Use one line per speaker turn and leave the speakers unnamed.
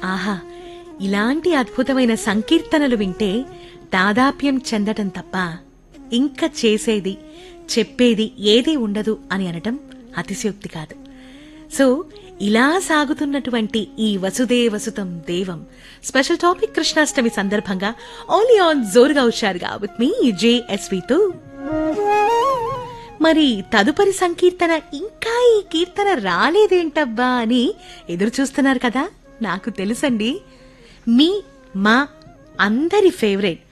ఆహా ఇలాంటి అద్భుతమైన సంకీర్తనలు వింటే దాదాప్యం చెందటం తప్ప ఇంకా చేసేది చెప్పేది ఏదీ ఉండదు అని అనటం అతిశయోక్తి కాదు సో ఇలా సాగుతున్నటువంటి ఈ వసుదేవసుతం దేవం స్పెషల్ టాపిక్ కృష్ణాష్టమి సందర్భంగా ఓన్లీ ఆన్ జోరుగా హుషారుగా విత్ మీ జేఎస్వితో మరి తదుపరి సంకీర్తన ఇంకా ఈ కీర్తన రాలేదేంటబ్బా అని ఎదురు చూస్తున్నారు కదా నాకు తెలుసండి మీ మా అందరి ఫేవరెట్